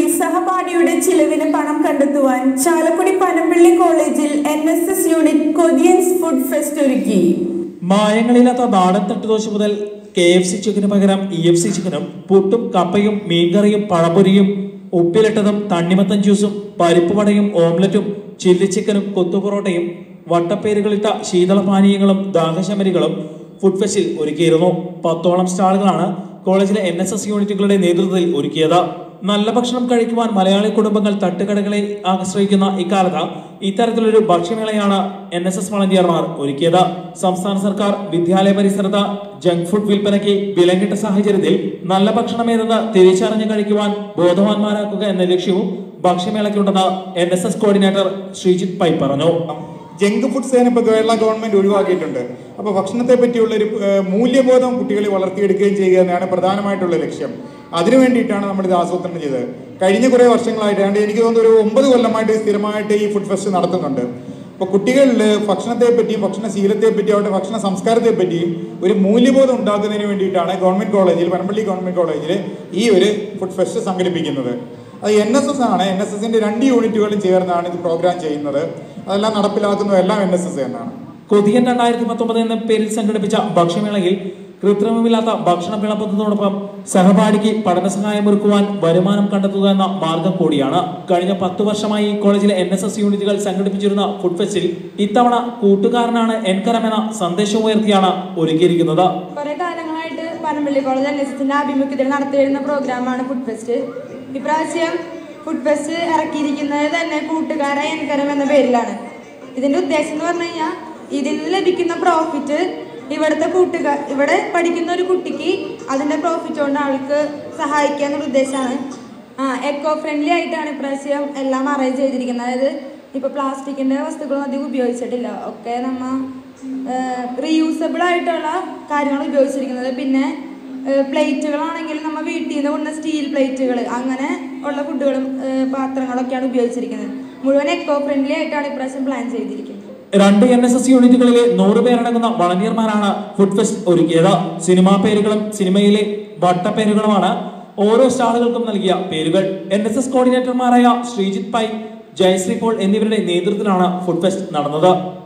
സഹപാഠിയുടെ ചിലവിന് പണം കണ്ടെത്തുവാൻ ചാലക്കുടി പനമ്പള്ളി കോളേജിൽ എൻ എസ് എസ് യൂണിറ്റ് കൊതിയൻസ് ഫുഡ് ഫെസ്റ്റ് ഒരുക്കി മായങ്ങളില്ലാത്ത നാടൻ തട്ടുദോശ മുതൽ കെ എഫ് സി ചിക്കന് പകരം ഇ എഫ് സി ചിക്കനും പുട്ടും കപ്പയും മീൻകറിയും പഴംപൊരിയും ഉപ്പിലിട്ടതും തണ്ണിമത്തൻ ജ്യൂസും പരിപ്പ് വടയും ഓംലറ്റും ചില്ലി ചിക്കനും കൊത്തുപൊറോട്ടയും വട്ടപ്പേരുകളിട്ട ശീതളപാനീയങ്ങളും ദാഹശമരികളും ഫുഡ് ഫെസ്റ്റിൽ ഒരുക്കിയിരുന്നു പത്തോളം സ്റ്റാളുകളാണ് കോളേജിലെ എൻ എസ് എസ് യൂണിറ്റുകളുടെ നേതൃത്വത്തിൽ ഒരുക്കിയത് നല്ല ഭക്ഷണം കഴിക്കുവാൻ മലയാളി കുടുംബങ്ങൾ തട്ടുകടകളെ ആശ്രയിക്കുന്ന ഇക്കാലത്ത് ഇത്തരത്തിലൊരു ഭക്ഷ്യമേളയാണ് എൻ എസ് എസ് വളണ്ടിയർമാർ ഒരുക്കിയത് സംസ്ഥാന സർക്കാർ വിദ്യാലയ പരിസരത്ത് ജങ്ക് ഫുഡ് വിൽപ്പനയ്ക്ക് വിലങ്ങിട്ട സാഹചര്യത്തിൽ നല്ല ഭക്ഷണമേതെന്ന് തിരിച്ചറിഞ്ഞ് കഴിക്കുവാൻ ബോധവാന്മാരാക്കുക എന്ന ലക്ഷ്യവും ഭക്ഷ്യമേളയ്ക്കുണ്ടെന്ന് N S S coordinator Sreejith Pai പറഞ്ഞു ജങ്ക് ഫുഡ്സ് തന്നെ ഇപ്പോൾ കേരള ഗവൺമെന്റ് ഒഴിവാക്കിയിട്ടുണ്ട് അപ്പോൾ ഭക്ഷണത്തെ പറ്റിയുള്ള ഒരു ഏഹ്, മൂല്യബോധം കുട്ടികളിൽ വളർത്തിയെടുക്കുകയും ചെയ്യുക എന്നതാണ് പ്രധാനമായിട്ടുള്ള ലക്ഷ്യം അതിനു വേണ്ടിയിട്ടാണ് നമ്മൾ ഇത് ആസൂത്രണം ചെയ്തത് കഴിഞ്ഞ കുറേ വർഷങ്ങളായിട്ട് ഏതാണ്ട് എനിക്ക് തോന്നുന്നു ഒരു ഒമ്പത് കൊല്ലമായിട്ട് സ്ഥിരമായിട്ട് ഈ ഫുഡ് ഫെസ്റ്റ് നടത്തുന്നുണ്ട് അപ്പോൾ കുട്ടികളിൽ ഭക്ഷണത്തെ പറ്റിയും ഭക്ഷണ ശീലത്തെ പറ്റിയും അവരുടെ ഭക്ഷണ സംസ്കാരത്തെ പറ്റിയും ഒരു മൂല്യബോധം ഉണ്ടാക്കുന്നതിന് വേണ്ടിയിട്ടാണ് ഗവൺമെന്റ് കോളേജിൽ പനമ്പള്ളി ഗവൺമെന്റ് കോളേജിൽ ഈ ഒരു ഫുഡ് ഫെസ്റ്റ് സംഘടിപ്പിക്കുന്നത് അത് എൻ എസ് എസ് ആണ് എൻ എസ് എസിന്റെ രണ്ട് യൂണിറ്റുകളും ചേർന്നാണ് ഇത് പ്രോഗ്രാം ചെയ്യുന്നത് അതെല്ലാം നടപ്പിലാക്കുന്നത് എല്ലാം എൻ എസ് എസ് തന്നെയാണ് കൊതിയൻ രണ്ടായിരത്തി പത്തൊമ്പത് എന്ന പേരിൽ സംഘടിപ്പിച്ച ഭക്ഷ്യമേളയിൽ കൃത്രിമമില്ലാത്ത ഭക്ഷണ വിളമ്പുന്നതോടൊപ്പം സഹപാഠിക്ക് പഠന സഹായം ഒരുക്കുവാൻ വരുമാനം കണ്ടെത്തുക എന്ന മാർഗം കൂടിയാണ് കഴിഞ്ഞ പത്തു വർഷമായി ഈ കോളേജിലെ എൻ എസ് എസ് യൂണിറ്റുകൾ സംഘടിപ്പിച്ചിരുന്ന ഫുഡ് ഫെസ്റ്റിൽ ഇത്തവണ കൂട്ടുകാരനാണ് എൻകരം എന്ന സന്ദേശം ഉയർത്തിയാണ് ഒരുക്കിയിരിക്കുന്നത് കുറെ കാലങ്ങളായിട്ട് പനമ്പള്ളി കോളേജ് എൻ എസ് എസിന്റെ ആഭിമുഖ്യത്തിൽ നടത്തിവരുന്ന പ്രോഗ്രാമാണ് ഫുഡ് ഫെസ്റ്റ് ഇപ്രാവശ്യം ഫുഡ് ഫെസ്റ്റ് ഇറക്കിയിരിക്കുന്നത് തന്നെ കൂട്ടുകാരെ എൻകരം എന്ന പേരിലാണ് ഇതിന്റെ ഉദ്ദേശം എന്ന് പറഞ്ഞു കഴിഞ്ഞാൽ ഇതിൽ നിന്ന് ലഭിക്കുന്ന പ്രോഫിറ്റ് ഇവിടുത്തെ കൂട്ടുകാർ ഇവിടെ പഠിക്കുന്ന ഒരു കുട്ടിക്ക് അതിന്റെ പ്രോഫിറ്റ് കൊണ്ട് ആൾക്ക് സഹായിക്കുക എന്നുള്ള ഉദ്ദേശമാണ് ആ എക്കോ ഫ്രണ്ട്ലി ആയിട്ടാണ് ഇപ്രാവശ്യം എല്ലാം അറേഞ്ച് ചെയ്തിരിക്കുന്നത് അതായത് ഇപ്പൊ പ്ലാസ്റ്റിക്കിന്റെ വസ്തുക്കളൊന്നും അധികം ഉപയോഗിച്ചിട്ടില്ല ഒക്കെ നമ്മ റീയൂസബിൾ ആയിട്ടുള്ള കാര്യങ്ങൾ ഉപയോഗിച്ചിരിക്കുന്നത് പിന്നെ പ്ലേറ്റുകളാണെങ്കിൽ നമ്മൾ വീട്ടിൽ നിന്ന് കൊണ്ടുവന്ന സ്റ്റീൽ പ്ലേറ്റുകൾ അങ്ങനെ ഉള്ള ഫുഡുകളും ഏഹ്, പാത്രങ്ങളൊക്കെയാണ് ഉപയോഗിച്ചിരിക്കുന്നത് മുഴുവൻ എക്കോ ഫ്രണ്ട്ലി ആയിട്ടാണ് ഇപ്രാവശ്യം പ്ലാൻ ചെയ്തിരിക്കുന്നത് രണ്ട് എൻ എസ് എസ് യൂണിറ്റുകളിലെ നൂറ് പേരടങ്ങുന്ന വളണ്ടിയർമാരാണ് ഫുഡ് ഫെസ്റ്റ് ഒരുക്കിയത് സിനിമാ പേരുകളും സിനിമയിലെ വട്ടപ്പേരുകളുമാണ് ഓരോ സ്റ്റാളുകൾക്കും നൽകിയ പേരുകൾ എൻ എസ് എസ് കോർഡിനേറ്റർമാരായ ശ്രീജിത്ത് പൈ ജയശ്രീ പോൾ എന്നിവരുടെ നേതൃത്വത്തിലാണ് ഫുഡ് ഫെസ്റ്റ് നടന്നത്